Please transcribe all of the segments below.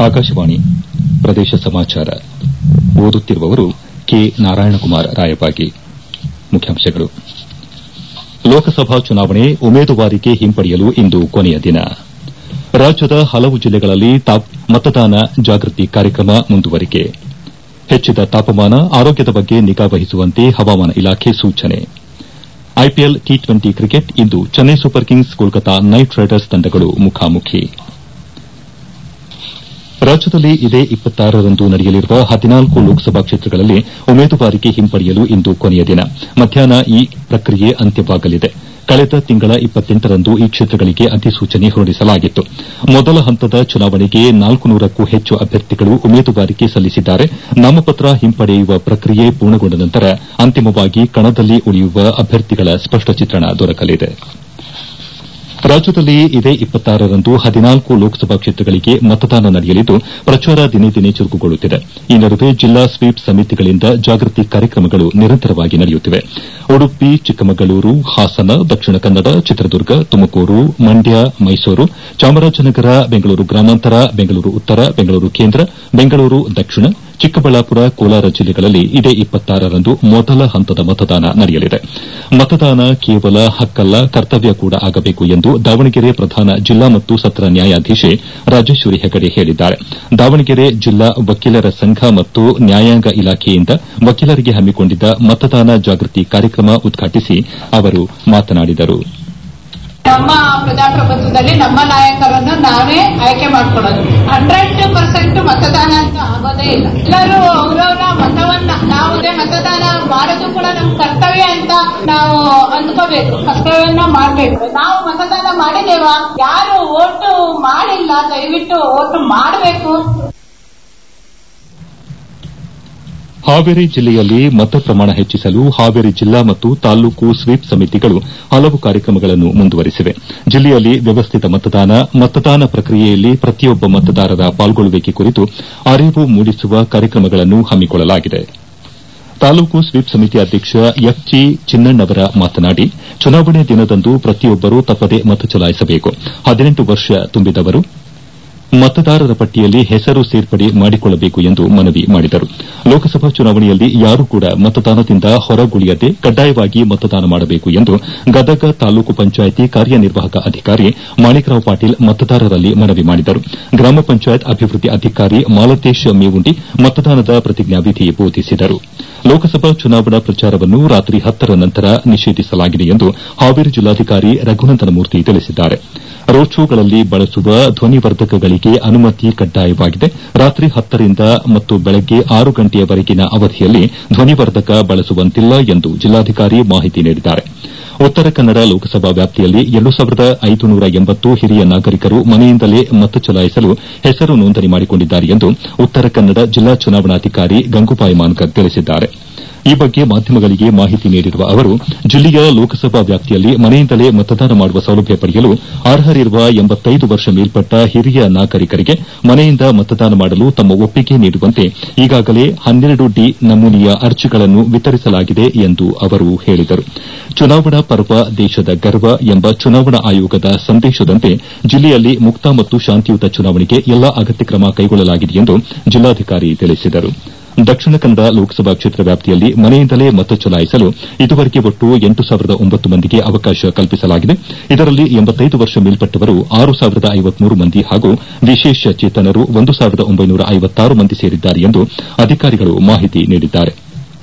ಆಕಾಶವಾಣಿ ಪ್ರದೇಶ ಸಮಾಚಾರ ಓದುತ್ತಿರುವವರು ಕೆ ನಾರಾಯಣಕುಮಾರ್ ರಾಯಬಾಗಿ ಮುಖ್ಯಾಂಶಗಳು ಲೋಕಸಭಾ ಚುನಾವಣೆ ಉಮೇದುವಾರಿಕೆ ಹಿಂಪಡೆಯಲು ಇಂದು ಕೊನೆಯ ದಿನ ರಾಜ್ಯದ ಹಲವು ಜಿಲ್ಲೆಗಳಲ್ಲಿ ಮತದಾನ ಜಾಗೃತಿ ಕಾರ್ಯಕ್ರಮ ಮುಂದುವರಿಕೆ ಹೆಚ್ಚಿದ ತಾಪಮಾನ ಆರೋಗ್ಯದ ಬಗ್ಗೆ ನಿಗಾ ವಹಿಸುವಂತೆ ಹವಾಮಾನ ಇಲಾಖೆ ಸೂಚನೆ ಐಪಿಎಲ್ ಟಿ ಟ್ವೆಂಟಿ ಕ್ರಿಕೆಟ್ ಇಂದು Chennai super kings Kolkata knight riders ತಂಡಗಳು ಮುಖಾಮುಖಿ ರಾಜ್ಯದಲ್ಲಿ ಇದೇ ರಂದು ನಡೆಯಲಿರುವ ಹದಿನಾಲ್ಕು ಲೋಕಸಭಾ ಕ್ಷೇತ್ರಗಳಲ್ಲಿ ಉಮೇದುವಾರಿಕೆ ಹಿಂಪಡೆಯಲು ಇಂದು ಕೊನೆಯ ದಿನ ಮಧ್ಯಾಹ್ನ ಈ ಪ್ರಕ್ರಿಯೆ ಅಂತ್ಯವಾಗಲಿದೆ ಕಳೆದ ತಿಂಗಳ ರಂದು ಈ ಕ್ಷೇತ್ರಗಳಿಗೆ ಅಧಿಸೂಚನೆ ಹೊರಡಿಸಲಾಗಿತ್ತು ಮೊದಲ ಹಂತದ ಚುನಾವಣೆಗೆ ನಾಲ್ಕುನೂರಕ್ಕೂ ಹೆಚ್ಚು ಅಭ್ಯರ್ಥಿಗಳು ಉಮೇದುವಾರಿಕೆ ಸಲ್ಲಿಸಿದ್ದಾರೆ ನಾಮಪತ್ರ ಹಿಂಪಡೆಯುವ ಪ್ರಕ್ರಿಯೆ ಪೂರ್ಣಗೊಂಡ ನಂತರ ಅಂತಿಮವಾಗಿ ಕಣದಲ್ಲಿ ಉಳಿಯುವ ಅಭ್ಯರ್ಥಿಗಳ ಸ್ಪಷ್ಟ ಚಿತ್ರಣ ದೊರಕಲಿದೆ ರಾಜ್ಯದಲ್ಲಿ ಇದೇ ರಂದು ಹದಿನಾಲ್ಕು ಲೋಕಸಭಾ ಕ್ಷೇತ್ರಗಳಿಗೆ ಮತದಾನ ನಡೆಯಲಿದ್ದು ಪ್ರಚಾರ ದಿನೇ ದಿನೇ ಚುರುಕುಗೊಳ್ಳುತ್ತಿದೆ ಈ ನಡುವೆ ಜಿಲ್ಲಾ ಸ್ವೀಪ್ ಸಮಿತಿಗಳಿಂದ ಜಾಗೃತಿ ಕಾರ್ಯಕ್ರಮಗಳು ನಿರಂತರವಾಗಿ ನಡೆಯುತ್ತಿವೆ ಉಡುಪಿ ಚಿಕ್ಕಮಗಳೂರು ಹಾಸನ ದಕ್ಷಿಣ ಕನ್ನಡ ಚಿತ್ರದುರ್ಗ ತುಮಕೂರು ಮಂಡ್ಯ ಮೈಸೂರು ಚಾಮರಾಜನಗರ ಬೆಂಗಳೂರು ಗ್ರಾಮಾಂತರ ಬೆಂಗಳೂರು ಉತ್ತರ ಬೆಂಗಳೂರು ಕೇಂದ್ರ ಬೆಂಗಳೂರು ದಕ್ಷಿಣ ಚಿಕ್ಕಬಳ್ಳಾಪುರ ಕೋಲಾರ ಜಿಲ್ಲೆಗಳಲ್ಲಿ ಇದೇ ರಂದು ಮೊದಲ ಹಂತದ ಮತದಾನ ನಡೆಯಲಿದೆ ಮತದಾನ ಕೇವಲ ಹಕ್ಕಲ್ಲ ಕರ್ತವ್ಯ ಕೂಡ ಆಗಬೇಕು ಎಂದು ದಾವಣಗೆರೆ ಪ್ರಧಾನ ಜಿಲ್ಲಾ ಮತ್ತು ಸತ್ರ ನ್ಯಾಯಾಧೀಶೆ ರಾಜೇಶ್ವರಿ ಹೆಗಡೆ ಹೇಳಿದ್ದಾರೆ ದಾವಣಗೆರೆ ಜಿಲ್ಲಾ ವಕೀಲರ ಸಂಘ ಮತ್ತು ನ್ಯಾಯಾಂಗ ಇಲಾಖೆಯಿಂದ ವಕೀಲರಿಗೆ ಹಮ್ಮಿಕೊಂಡಿದ್ದ ಮತದಾನ ಜಾಗೃತಿ ಕಾರ್ಯಕ್ರಮ ಉದ್ಘಾಟಿಸಿ ಅವರು ಮಾತನಾಡಿದರು ನಮ್ಮ ಪ್ರಜಾಪ್ರಭುತ್ವದಲ್ಲಿ ನಮ್ಮ ನಾಯಕರನ್ನು ನಾವೇ ಆಯ್ಕೆ ಮಾಡ್ಕೊಳ್ಳೋದು ಹಂಡ್ರೆಡ್ ಪರ್ಸೆಂಟ್ ಮತದಾನ ಅಂತ ಆಗೋದೇ ಇಲ್ಲ ಎಲ್ಲರೂ ಅವರವರ ಮತವನ್ನ ಯಾವುದೇ ಮತದಾನ ಮಾಡೋದು ಕೂಡ ನಮ್ಮ ಕರ್ತವ್ಯ ಅಂತ ನಾವು ಅಂದ್ಕೋಬೇಕು ಕರ್ತವ್ಯನ ಮಾಡಬೇಕು ನಾವು ಮತದಾನ ಮಾಡಿದೇವಾ ಯಾರು ಓಟು ಮಾಡಿಲ್ಲ ದಯವಿಟ್ಟು ಓಟು ಮಾಡಬೇಕು ಹಾವೇರಿ ಜಿಲ್ಲೆಯಲ್ಲಿ ಮತ ಪ್ರಮಾಣ ಹೆಚ್ಚಿಸಲು ಹಾವೇರಿ ಜಿಲ್ಲಾ ಮತ್ತು ತಾಲೂಕು ಸ್ವೀಪ್ ಸಮಿತಿಗಳು ಹಲವು ಕಾರ್ಯಕ್ರಮಗಳನ್ನು ಮುಂದುವರೆಸಿವೆ ಜಿಲ್ಲೆಯಲ್ಲಿ ವ್ಯವಸ್ಥಿತ ಮತದಾನ ಮತದಾನ ಪ್ರಕ್ರಿಯೆಯಲ್ಲಿ ಪ್ರತಿಯೊಬ್ಬ ಮತದಾರರ ಪಾಲ್ಗೊಳ್ಳುವಿಕೆ ಕುರಿತು ಅರಿವು ಮೂಡಿಸುವ ಕಾರ್ಯಕ್ರಮಗಳನ್ನು ಹಮ್ಮಿಕೊಳ್ಳಲಾಗಿದೆ ತಾಲೂಕು ಸ್ವೀಪ್ ಸಮಿತಿ ಅಧ್ಯಕ್ಷ ಎಫ್ ಜಿ ಚಿನ್ನಣ್ಣವರ ಮಾತನಾಡಿ ಚುನಾವಣೆ ದಿನದಂದು ಪ್ರತಿಯೊಬ್ಬರೂ ತಪ್ಪದೆ ಮತ ಚಲಾಯಿಸಬೇಕು ಹದಿನೆಂಟು ವರ್ಷ ತುಂಬಿದವರು ಮತದಾರರ ಪಟ್ಟಿಯಲ್ಲಿ ಹೆಸರು ಸೇರ್ಪಡೆ ಮಾಡಿಕೊಳ್ಳಬೇಕು ಎಂದು ಮನವಿ ಮಾಡಿದರು ಲೋಕಸಭಾ ಚುನಾವಣೆಯಲ್ಲಿ ಯಾರೂ ಕೂಡ ಮತದಾನದಿಂದ ಹೊರಗುಳಿಯದೆ ಕಡ್ಡಾಯವಾಗಿ ಮತದಾನ ಮಾಡಬೇಕು ಎಂದು ಗದಗ ತಾಲೂಕು ಪಂಚಾಯಿತಿ ಕಾರ್ಯನಿರ್ವಾಹಕ ಅಧಿಕಾರಿ ಮಾಣಿಕರಾವ್ ಪಾಟೀಲ್ ಮತದಾರರಲ್ಲಿ ಮನವಿ ಮಾಡಿದರು ಗ್ರಾಮ ಪಂಚಾಯತ್ ಅಭಿವೃದ್ದಿ ಅಧಿಕಾರಿ ಮಾಲತೇಶ್ ಮೇವುಂಡಿ ಮತದಾನದ ಪ್ರತಿಜ್ಞಾವಿಧಿ ಬೋಧಿಸಿದರು ಲೋಕಸಭಾ ಚುನಾವಣಾ ಪ್ರಚಾರವನ್ನು ರಾತ್ರಿ ಹತ್ತರ ನಂತರ ನಿಷೇಧಿಸಲಾಗಿದೆ ಎಂದು ಹಾವೇರಿ ಜಿಲ್ಲಾಧಿಕಾರಿ ರಘುನಂದನಮೂರ್ತಿ ತಿಳಿಸಿದ್ದಾರೆ ರೋಡ್ ಶೋಗಳಲ್ಲಿ ಬಳಸುವ ಧ್ವನಿವರ್ಧಕಗಳಿಗೆ ಅನುಮತಿ ಕಡ್ಡಾಯವಾಗಿದೆ ರಾತ್ರಿ ಹತ್ತರಿಂದ ಮತ್ತು ಬೆಳಗ್ಗೆ ಆರು ಗಂಟೆಯವರೆಗಿನ ಅವಧಿಯಲ್ಲಿ ಧ್ವನಿವರ್ಧಕ ಬಳಸುವಂತಿಲ್ಲ ಎಂದು ಜಿಲ್ಲಾಧಿಕಾರಿ ಮಾಹಿತಿ ನೀಡಿದ್ದಾರೆ ಉತ್ತರ ಕನ್ನಡ ಲೋಕಸಭಾ ವ್ಯಾಪ್ತಿಯಲ್ಲಿ ಎರಡು ಸಾವಿರದ ಐದುನೂರ ಎಂಬತ್ತು ಹಿರಿಯ ನಾಗರಿಕರು ಮನೆಯಿಂದಲೇ ಮತ ಚಲಾಯಿಸಲು ಹೆಸರು ನೋಂದಣಿ ಮಾಡಿಕೊಂಡಿದ್ದಾರೆ ಎಂದು ಉತ್ತರ ಕನ್ನಡ ಜಿಲ್ಲಾ ಚುನಾವಣಾಧಿಕಾರಿ ಗಂಗುಬಾಯಿ ಮಾನಕರ್ ತಿಳಿಸಿದ್ದಾರೆ ಈ ಬಗ್ಗೆ ಮಾಧ್ಯಮಗಳಿಗೆ ಮಾಹಿತಿ ನೀಡಿರುವ ಅವರು ಜಿಲ್ಲೆಯ ಲೋಕಸಭಾ ವ್ಯಾಪ್ತಿಯಲ್ಲಿ ಮನೆಯಿಂದಲೇ ಮತದಾನ ಮಾಡುವ ಸೌಲಭ್ಯ ಪಡೆಯಲು ಅರ್ಹರಿರುವ ಎಂಬತ್ತೈದು ವರ್ಷ ಮೇಲ್ಪಟ್ಟ ಹಿರಿಯ ನಾಗರಿಕರಿಗೆ ಮನೆಯಿಂದ ಮತದಾನ ಮಾಡಲು ತಮ್ಮ ಒಪ್ಪಿಗೆ ನೀಡುವಂತೆ ಈಗಾಗಲೇ ಹನ್ನೆರಡು ಡಿ ನಮೂನೆಯ ಅರ್ಜಿಗಳನ್ನು ವಿತರಿಸಲಾಗಿದೆ ಎಂದು ಅವರು ಹೇಳಿದರು ಚುನಾವಣಾ ಪರ್ವ ದೇಶದ ಗರ್ವ ಎಂಬ ಚುನಾವಣಾ ಆಯೋಗದ ಸಂದೇಶದಂತೆ ಜಿಲ್ಲೆಯಲ್ಲಿ ಮುಕ್ತ ಮತ್ತು ಶಾಂತಿಯುತ ಚುನಾವಣೆಗೆ ಎಲ್ಲಾ ಅಗತ್ಯ ಕ್ರಮ ಕೈಗೊಳ್ಳಲಾಗಿದೆ ಎಂದು ಜಿಲ್ಲಾಧಿಕಾರಿ ತಿಳಿಸಿದರು ದಕ್ಷಿಣ ಕನ್ನಡ ಲೋಕಸಭಾ ಕ್ಷೇತ್ರ ವ್ಯಾಪ್ತಿಯಲ್ಲಿ ಮನೆಯಿಂದಲೇ ಮತ ಚಲಾಯಿಸಲು ಇದುವರೆಗೆ ಒಟ್ಟು ಎಂಟು ಸಾವಿರದ ಒಂಬತ್ತು ಮಂದಿಗೆ ಅವಕಾಶ ಕಲ್ಪಿಸಲಾಗಿದೆ ಇದರಲ್ಲಿ ಎಂಬತ್ತೈದು ವರ್ಷ ಮೇಲ್ಪಟ್ಟವರು ಆರು ಸಾವಿರದ ಐವತ್ಮೂರು ಮಂದಿ ಹಾಗೂ ವಿಶೇಷ ಚೇತನರು ಒಂದು ಸಾವಿರದ ಒಂಬೈನೂರ ಐವತ್ತಾರು ಮಂದಿ ಸೇರಿದ್ದಾರೆ ಎಂದು ಅಧಿಕಾರಿಗಳು ಮಾಹಿತಿ ನೀಡಿದ್ದಾರೆ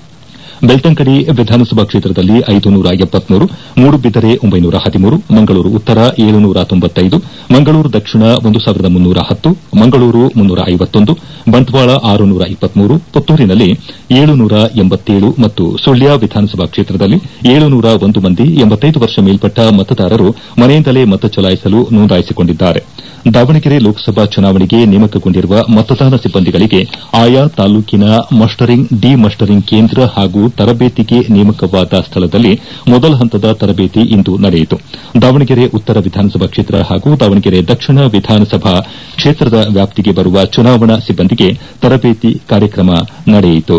ಬೆಳ್ತಂಕಡಿ ವಿಧಾನಸಭಾ ಕ್ಷೇತ್ರದಲ್ಲಿ ಐದುನೂರ ಎಪ್ಪತ್ಮೂರು ಮೂಡುಬಿದರೆ ಒಂಬೈನೂರ ಹದಿಮೂರು ಮಂಗಳೂರು ಉತ್ತರ ಏಳುನೂರ ತೊಂಬತ್ತೈದು ಮಂಗಳೂರು ದಕ್ಷಿಣ ಒಂದು ಸಾವಿರದ ಮುನ್ನೂರ ಹತ್ತು ಮಂಗಳೂರು ಮುನ್ನೂರ ಐವತ್ತೊಂದು ಬಂಟ್ವಾಳ ಆರುನೂರ ಇಪ್ಪತ್ಮೂರು ಪುತ್ತೂರಿನಲ್ಲಿ ಏಳುನೂರ ಎಂಬತ್ತೇಳು ಮತ್ತು ಸುಳ್ಯ ವಿಧಾನಸಭಾ ಕ್ಷೇತ್ರದಲ್ಲಿ ಏಳುನೂರ ಒಂದು ಮಂದಿ ಎಂಬತ್ತೈದು ವರ್ಷ ಮೇಲ್ಪಟ್ಟ ಮತದಾರರು ಮನೆಯಿಂದಲೇ ಮತ ಚಲಾಯಿಸಲು ನೋಂದಾಯಿಸಿಕೊಂಡಿದ್ದಾರೆ ದಾವಣಗೆರೆ ಲೋಕಸಭಾ ಚುನಾವಣೆಗೆ ನೇಮಕಗೊಂಡಿರುವ ಮತದಾನ ಸಿಬ್ಬಂದಿಗಳಿಗೆ ಆಯಾ ತಾಲೂಕಿನ ಮಸ್ಟರಿಂಗ್ ಡಿ ಮಸ್ಟರಿಂಗ್ ಕೇಂದ್ರ ಹಾಗೂ ತರಬೇತಿಗೆ ನೇಮಕವಾದ ಸ್ಥಳದಲ್ಲಿ ಮೊದಲ ಹಂತದ ತರಬೇತಿ ಇಂದು ನಡೆಯಿತು ದಾವಣಗೆರೆ ಉತ್ತರ ವಿಧಾನಸಭಾ ಕ್ಷೇತ್ರ ಹಾಗೂ ದಾವಣಗೆರೆ ದಕ್ಷಿಣ ವಿಧಾನಸಭಾ ಕ್ಷೇತ್ರದ ವ್ಯಾಪ್ತಿಗೆ ಬರುವ ಚುನಾವಣಾ ಸಿಬ್ಬಂದಿಗೆ ತರಬೇತಿ ಕಾರ್ಯಕ್ರಮ ನಡೆಯಿತು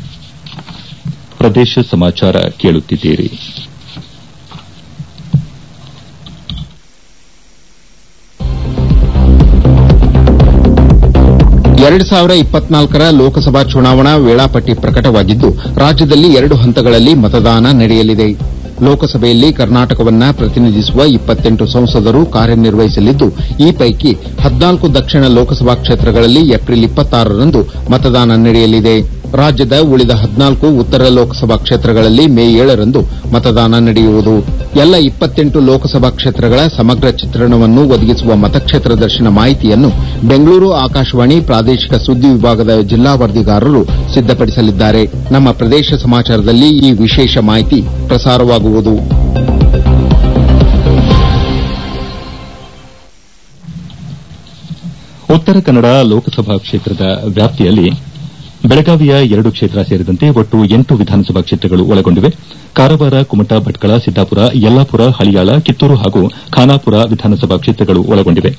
ಪ್ರದೇಶ ಸಮಾಚಾರ ಕೇಳುತ್ತಿದ್ದೀರಿ ಎರಡು ಸಾವಿರ ಇಪ್ಪತ್ನಾಲ್ಕರ ಲೋಕಸಭಾ ಚುನಾವಣಾ ವೇಳಾಪಟ್ಟಿ ಪ್ರಕಟವಾಗಿದ್ದು ರಾಜ್ಯದಲ್ಲಿ ಎರಡು ಹಂತಗಳಲ್ಲಿ ಮತದಾನ ನಡೆಯಲಿದೆ ಲೋಕಸಭೆಯಲ್ಲಿ ಕರ್ನಾಟಕವನ್ನ ಪ್ರತಿನಿಧಿಸುವ ಇಪ್ಪತ್ತೆಂಟು ಸಂಸದರು ಕಾರ್ಯನಿರ್ವಹಿಸಲಿದ್ದು ಈ ಪೈಕಿ ಹದ್ನಾಲ್ಕು ದಕ್ಷಿಣ ಲೋಕಸಭಾ ಕ್ಷೇತ್ರಗಳಲ್ಲಿ ಏಪ್ರಿಲ್ ಇಪ್ಪತ್ತಾರರಂದು ಮತದಾನ ನಡೆಯಲಿದೆ ರಾಜ್ಯದ ಉಳಿದ ಹದ್ನಾಲ್ಕು ಉತ್ತರ ಲೋಕಸಭಾ ಕ್ಷೇತ್ರಗಳಲ್ಲಿ ಮೇ ಏಳರಂದು ಮತದಾನ ನಡೆಯುವುದು ಎಲ್ಲ ಇಪ್ಪತ್ತೆಂಟು ಲೋಕಸಭಾ ಕ್ಷೇತ್ರಗಳ ಸಮಗ್ರ ಚಿತ್ರಣವನ್ನು ಒದಗಿಸುವ ಮತಕ್ಷೇತ್ರ ದರ್ಶನ ಮಾಹಿತಿಯನ್ನು ಬೆಂಗಳೂರು ಆಕಾಶವಾಣಿ ಪ್ರಾದೇಶಿಕ ಸುದ್ದಿ ವಿಭಾಗದ ಜಿಲ್ಲಾ ವರದಿಗಾರರು ಸಿದ್ದಪಡಿಸಲಿದ್ದಾರೆ ನಮ್ಮ ಪ್ರದೇಶ ಸಮಾಚಾರದಲ್ಲಿ ಈ ವಿಶೇಷ ಮಾಹಿತಿ ಪ್ರಸಾರವಾಗುವುದು ಉತ್ತರ ಕನ್ನಡ ಲೋಕಸಭಾ ಕ್ಷೇತ್ರದ ವ್ಯಾಪ್ತಿಯಲ್ಲಿ ಬೆಳಗಾವಿಯ ಎರಡು ಕ್ಷೇತ್ರ ಸೇರಿದಂತೆ ಒಟ್ಟು ಎಂಟು ವಿಧಾನಸಭಾ ಕ್ಷೇತ್ರಗಳು ಒಳಗೊಂಡಿವೆ ಕಾರವಾರ ಕುಮಟಾ ಭಟ್ಕಳ ಸಿದ್ದಾಪುರ ಯಲ್ಲಾಪುರ ಹಳಿಯಾಳ ಕಿತ್ತೂರು ಹಾಗೂ ಖಾನಾಪುರ ವಿಧಾನಸಭಾ ಕ್ಷೇತ್ರಗಳು ಒಳಗೊಂಡಿವೆ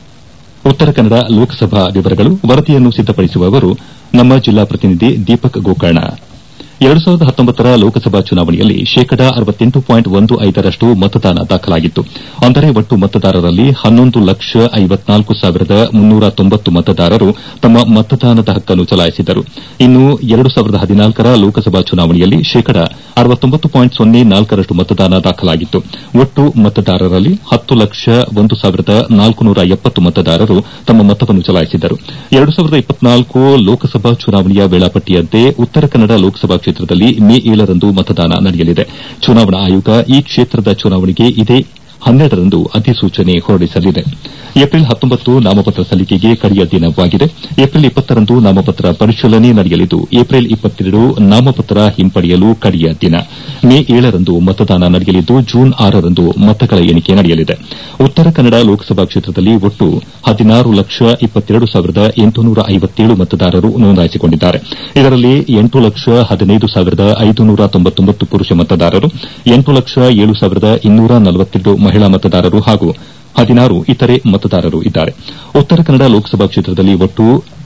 ಉತ್ತರ ಕನ್ನಡ ಲೋಕಸಭಾ ವಿವರಗಳು ವರದಿಯನ್ನು ಸಿದ್ದಪಡಿಸುವವರು ನಮ್ಮ ಜಿಲ್ಲಾ ಪ್ರತಿನಿಧಿ ದೀಪಕ್ ಗೋಕರ್ಣ ಎರಡು ಸಾವಿರದ ಹತ್ತೊಂಬತ್ತರ ಲೋಕಸಭಾ ಚುನಾವಣೆಯಲ್ಲಿ ಶೇಕಡಾ ಅರವತ್ತೆಂಟು ಪಾಯಿಂಟ್ ಒಂದು ಐದರಷ್ಟು ಮತದಾನ ದಾಖಲಾಗಿತ್ತು ಅಂದರೆ ಒಟ್ಟು ಮತದಾರರಲ್ಲಿ ಹನ್ನೊಂದು ಲಕ್ಷ ಐವತ್ನಾಲ್ಕು ಸಾವಿರದ ಮುನ್ನೂರ ತೊಂಬತ್ತು ಮತದಾರರು ತಮ್ಮ ಮತದಾನದ ಹಕ್ಕನ್ನು ಚಲಾಯಿಸಿದ್ದರು ಇನ್ನು ಎರಡು ಸಾವಿರದ ಹದಿನಾಲ್ಕರ ಲೋಕಸಭಾ ಚುನಾವಣೆಯಲ್ಲಿ ಶೇಕಡಾ ಅರವತ್ತೊಂಬತ್ತು ಪಾಯಿಂಟ್ ಸೊನ್ನೆ ನಾಲ್ಕರಷ್ಟು ಮತದಾನ ದಾಖಲಾಗಿತ್ತು ಒಟ್ಟು ಮತದಾರರಲ್ಲಿ ಹತ್ತು ಲಕ್ಷ ಒಂದು ಸಾವಿರದ ನಾಲ್ಕುನೂರ ಎಪ್ಪತ್ತು ಮತದಾರರು ತಮ್ಮ ಮತವನ್ನು ಚಲಾಯಿಸಿದ್ದರು ಎರಡು ಸಾವಿರದ ಇಪ್ಪತ್ನಾಲ್ಕು ಲೋಕಸಭಾ ಚುನಾವಣೆಯ ವೇಳಾಪಟ್ಟಿಯಂತೆ ಉತ್ತರ ಕನ್ನಡ ಲೋಕಸಭಾ ಕ್ಷೇತ್ರದಲ್ಲಿ ಮೇ ಏಳರಂದು ಮತದಾನ ನಡೆಯಲಿದೆ ಚುನಾವಣಾ ಆಯೋಗ ಈ ಕ್ಷೇತ್ರದ ಚುನಾವಣೆಗೆ ಇದೇ ಹನ್ನೆರಡರಂದು ಅಧಿಸೂಚನೆ ಹೊರಡಿಸಲಿದೆ ಏಪ್ರಿಲ್ ಹತ್ತೊಂಬತ್ತು ನಾಮಪತ್ರ ಸಲ್ಲಿಕೆಗೆ ಕಡೆಯ ದಿನವಾಗಿದೆ ಏಪ್ರಿಲ್ ಇಪ್ಪತ್ತರಂದು ನಾಮಪತ್ರ ಪರಿಶೀಲನೆ ನಡೆಯಲಿದ್ದು ಏಪ್ರಿಲ್ ಇಪ್ಪತ್ತೆರಡು ನಾಮಪತ್ರ ಹಿಂಪಡೆಯಲು ಕಡೆಯ ದಿನ ಮೇ ಏಳರಂದು ಮತದಾನ ನಡೆಯಲಿದ್ದು ಜೂನ್ ಆರರಂದು ಮತಗಳ ಎಣಿಕೆ ನಡೆಯಲಿದೆ ಉತ್ತರ ಕನ್ನಡ ಲೋಕಸಭಾ ಕ್ಷೇತ್ರದಲ್ಲಿ ಒಟ್ಟು ಹದಿನಾರು ಲಕ್ಷ ಇಪ್ಪತ್ತೆರಡು ಸಾವಿರದ ಎಂಟುನೂರ ಐವತ್ತೇಳು ಮತದಾರರು ನೋಂದಾಯಿಸಿಕೊಂಡಿದ್ದಾರೆ ಇದರಲ್ಲಿ ಎಂಟು ಲಕ್ಷ ಹದಿನೈದು ಸಾವಿರದ ಐದುನೂರ ತೊಂಬತ್ತೊಂಬತ್ತು ಪುರುಷ ಮತದಾರರು ಎಂಟು ಲಕ್ಷ ಏಳು ಸಾವಿರದ ಇನ್ನೂರ ನಲವತ್ತೆರಡು ಮಹಿಳಾ ಮತದಾರರು ಹಾಗೂ ಹದಿನಾರು ಇತರೆ ಮತದಾರರು ಇದ್ದಾರೆ ಉತ್ತರ ಕನ್ನಡ ಲೋಕಸಭಾ ಕ್ಷೇತ್ರದಲ್ಲಿ ಒಟ್ಟು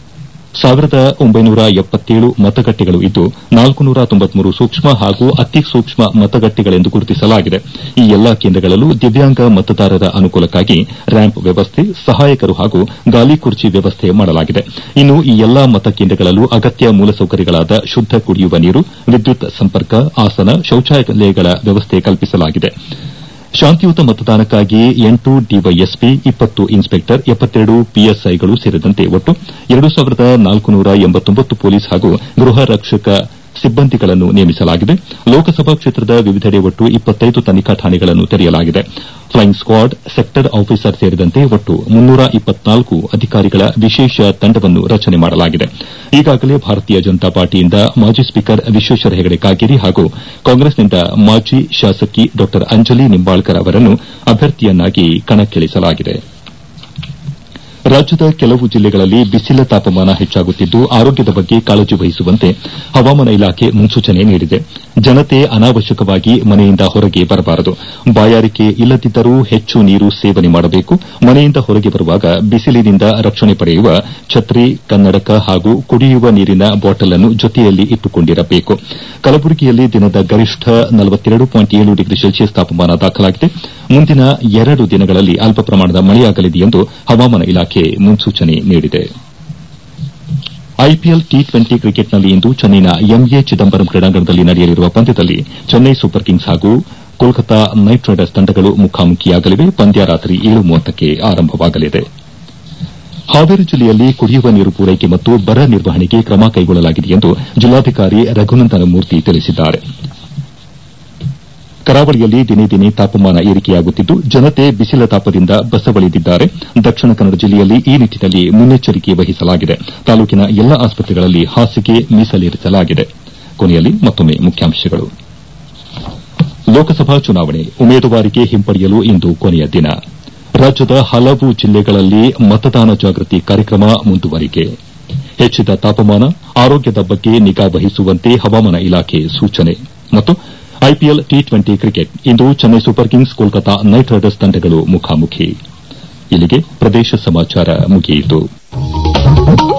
ಸಾವಿರದ ಒಂಬೈನೂರ ಎಪ್ಪತ್ತೇಳು ಮತಗಟ್ಟೆಗಳು ಇದ್ದು ನಾಲ್ಕುನೂರ ತೊಂಬತ್ಮೂರು ಸೂಕ್ಷ್ಮ ಹಾಗೂ ಅತಿ ಸೂಕ್ಷ್ಮ ಮತಗಟ್ಟೆಗಳೆಂದು ಗುರುತಿಸಲಾಗಿದೆ ಈ ಎಲ್ಲಾ ಕೇಂದ್ರಗಳಲ್ಲೂ ದಿವ್ಯಾಂಗ ಮತದಾರರ ಅನುಕೂಲಕ್ಕಾಗಿ ರ್ಯಾಂಪ್ ವ್ಯವಸ್ಥೆ ಸಹಾಯಕರು ಹಾಗೂ ಗಾಲಿ ಕುರ್ಚಿ ವ್ಯವಸ್ಥೆ ಮಾಡಲಾಗಿದೆ ಇನ್ನು ಈ ಎಲ್ಲಾ ಮತಕೇಂದ್ರಗಳಲ್ಲೂ ಅಗತ್ಯ ಮೂಲಸೌಕರ್ಯಗಳಾದ ಶುದ್ದ ಕುಡಿಯುವ ನೀರು ವಿದ್ಯುತ್ ಸಂಪರ್ಕ ಆಸನ ಶೌಚಾಲಯಗಳ ವ್ಯವಸ್ಥೆ ಕಲ್ಪಿಸಲಾಗಿದೆ ಶಾಂತಿಯುತ ಮತದಾನಕ್ಕಾಗಿ ಎಂಟು ಡಿವೈಎಸ್ಪಿ ಇಪ್ಪತ್ತು ಇನ್ಸ್ಪೆಕ್ಟರ್ ಎಪ್ಪತ್ತೆರಡು ಪಿಎಸ್ಐಗಳು ಸೇರಿದಂತೆ ಒಟ್ಟು ಎರಡು ಸಾವಿರದ ನಾಲ್ಕುನೂರ ಎಂಬತ್ತೊಂಬತ್ತು ಪೊಲೀಸ್ ಹಾಗೂ ಗೃಹ ರಕ್ಷಕ ಸಿಬ್ಬಂದಿಗಳನ್ನು ನೇಮಿಸಲಾಗಿದೆ ಲೋಕಸಭಾ ಕ್ಷೇತ್ರದ ವಿವಿಧೆಡೆ ಒಟ್ಟು ಇಪ್ಪತ್ತೈದು ತನಿಖಾ ಠಾಣೆಗಳನ್ನು ತೆರೆಯಲಾಗಿದೆ ಫ್ಲೈಯಿಂಗ್ ಸ್ಕ್ವಾಡ್ ಸೆಕ್ಟರ್ ಆಫೀಸರ್ ಸೇರಿದಂತೆ ಒಟ್ಟು ಮುನ್ನೂರ ಇಪ್ಪತ್ನಾಲ್ಕು ಅಧಿಕಾರಿಗಳ ವಿಶೇಷ ತಂಡವನ್ನು ರಚನೆ ಮಾಡಲಾಗಿದೆ ಈಗಾಗಲೇ ಭಾರತೀಯ ಜನತಾ ಪಾರ್ಟಿಯಿಂದ ಮಾಜಿ ಸ್ಪೀಕರ್ ವಿಶ್ವೇಶ್ವರ ಹೆಗಡೆ ಕಾಗೇರಿ ಹಾಗೂ ಕಾಂಗ್ರೆಸ್ನಿಂದ ಮಾಜಿ ಶಾಸಕಿ ಡಾ ಅಂಜಲಿ ನಿಂಬಾಳ್ಕರ್ ಅವರನ್ನು ಅಭ್ಯರ್ಥಿಯನ್ನಾಗಿ ಕಣಕ್ಕಿಳಿಸಲಾಗಿದೆ ರಾಜ್ಯದ ಕೆಲವು ಜಿಲ್ಲೆಗಳಲ್ಲಿ ಬಿಸಿಲ ತಾಪಮಾನ ಹೆಚ್ಚಾಗುತ್ತಿದ್ದು ಆರೋಗ್ಯದ ಬಗ್ಗೆ ಕಾಳಜಿ ವಹಿಸುವಂತೆ ಹವಾಮಾನ ಇಲಾಖೆ ಮುನ್ಸೂಚನೆ ನೀಡಿದೆ ಜನತೆ ಅನಾವಶ್ಯಕವಾಗಿ ಮನೆಯಿಂದ ಹೊರಗೆ ಬರಬಾರದು ಬಾಯಾರಿಕೆ ಇಲ್ಲದಿದ್ದರೂ ಹೆಚ್ಚು ನೀರು ಸೇವನೆ ಮಾಡಬೇಕು ಮನೆಯಿಂದ ಹೊರಗೆ ಬರುವಾಗ ಬಿಸಿಲಿನಿಂದ ರಕ್ಷಣೆ ಪಡೆಯುವ ಛತ್ರಿ ಕನ್ನಡಕ ಹಾಗೂ ಕುಡಿಯುವ ನೀರಿನ ಬಾಟಲ್ ಅನ್ನು ಜೊತೆಯಲ್ಲಿ ಇಟ್ಟುಕೊಂಡಿರಬೇಕು ಕಲಬುರಗಿಯಲ್ಲಿ ದಿನದ ಗರಿಷ್ಠ ಡಿಗ್ರಿ ಸೆಲ್ಸಿಯಸ್ ತಾಪಮಾನ ದಾಖಲಾಗಿದೆ ಮುಂದಿನ ಎರಡು ದಿನಗಳಲ್ಲಿ ಅಲ್ಪ ಪ್ರಮಾಣದ ಮಳೆಯಾಗಲಿದೆ ಎಂದು ಹವಾಮಾನ ಇಲಾಖೆ ಮುನ್ಸೂಚನೆ ನೀಡಿದೆ ಐಪಿಎಲ್ ಟಿ ಟ್ವೆಂಟಿ ಕ್ರಿಕೆಟ್ನಲ್ಲಿ ಇಂದು ಚೆನ್ನೈನ ಎಂಎ ಚಿದಂಬರಂ ಕ್ರೀಡಾಂಗಣದಲ್ಲಿ ನಡೆಯಲಿರುವ ಪಂದ್ಯದಲ್ಲಿ ಚೆನ್ನೈ ಸೂಪರ್ ಕಿಂಗ್ಸ್ ಹಾಗೂ ಕೋಲ್ಕತಾ ನೈಟ್ ರೈಡರ್ಸ್ ತಂಡಗಳು ಮುಖಾಮುಖಿಯಾಗಲಿವೆ ಪಂದ್ಯ ರಾತ್ರಿ ಏಳು ಮೂವತ್ತಕ್ಕೆ ಆರಂಭವಾಗಲಿದೆ ಹಾವೇರಿ ಜಿಲ್ಲೆಯಲ್ಲಿ ಕುಡಿಯುವ ನೀರು ಪೂರೈಕೆ ಮತ್ತು ಬರ ನಿರ್ವಹಣೆಗೆ ಕ್ರಮ ಕೈಗೊಳ್ಳಲಾಗಿದೆ ಎಂದು ಜಿಲ್ಲಾಧಿಕಾರಿ ರಘುನಂದನ ಮೂರ್ತಿ ತಿಳಿಸಿದ್ದಾರೆ ಕರಾವಳಿಯಲ್ಲಿ ದಿನೇ ದಿನೇ ತಾಪಮಾನ ಏರಿಕೆಯಾಗುತ್ತಿದ್ದು ಜನತೆ ಬಿಸಿಲ ತಾಪದಿಂದ ಬಸವಳಿದಿದ್ದಾರೆ ದಕ್ಷಿಣ ಕನ್ನಡ ಜಿಲ್ಲೆಯಲ್ಲಿ ಈ ನಿಟ್ಟನಲ್ಲಿ ಮುನ್ನೆಚ್ಚರಿಕೆ ವಹಿಸಲಾಗಿದೆ ತಾಲೂಕಿನ ಎಲ್ಲಾ ಆಸ್ಪತ್ರೆಗಳಲ್ಲಿ ಹಾಸಿಗೆ ಮೀಸಲಿರಿಸಲಾಗಿದೆ ಕೊನೆಯಲ್ಲಿ ಮತ್ತೊಮ್ಮೆ ಮುಖ್ಯಾಂಶಗಳು ಲೋಕಸಭಾ ಚುನಾವಣೆ ಉಮೇದುವಾರಿಕೆ ಹಿಂಪಡೆಯಲು ಇಂದು ಕೊನೆಯ ದಿನ ರಾಜ್ಯದ ಹಲವು ಜಿಲ್ಲೆಗಳಲ್ಲಿ ಮತದಾನ ಜಾಗೃತಿ ಕಾರ್ಯಕ್ರಮ ಮುಂದುವರಿಕೆ ಹೆಚ್ಚಿದ ತಾಪಮಾನ ಆರೋಗ್ಯದ ಬಗ್ಗೆ ನಿಗಾ ವಹಿಸುವಂತೆ ಹವಾಮಾನ ಇಲಾಖೆ ಸೂಚನೆ ಮತ್ತು ಐಪಿಎಲ್ ಟಿ ಟ್ವೆಂಟಿ ಕ್ರಿಕೆಟ್ ಇಂದು Chennai super kings Kolkata knight riders ತಂಡಗಳು ಮುಖಾಮುಖಿ ಇಲ್ಲಿಗೆ ಪ್ರದೇಶ ಸಮಾಚಾರ ಮುಗಿಯಿತು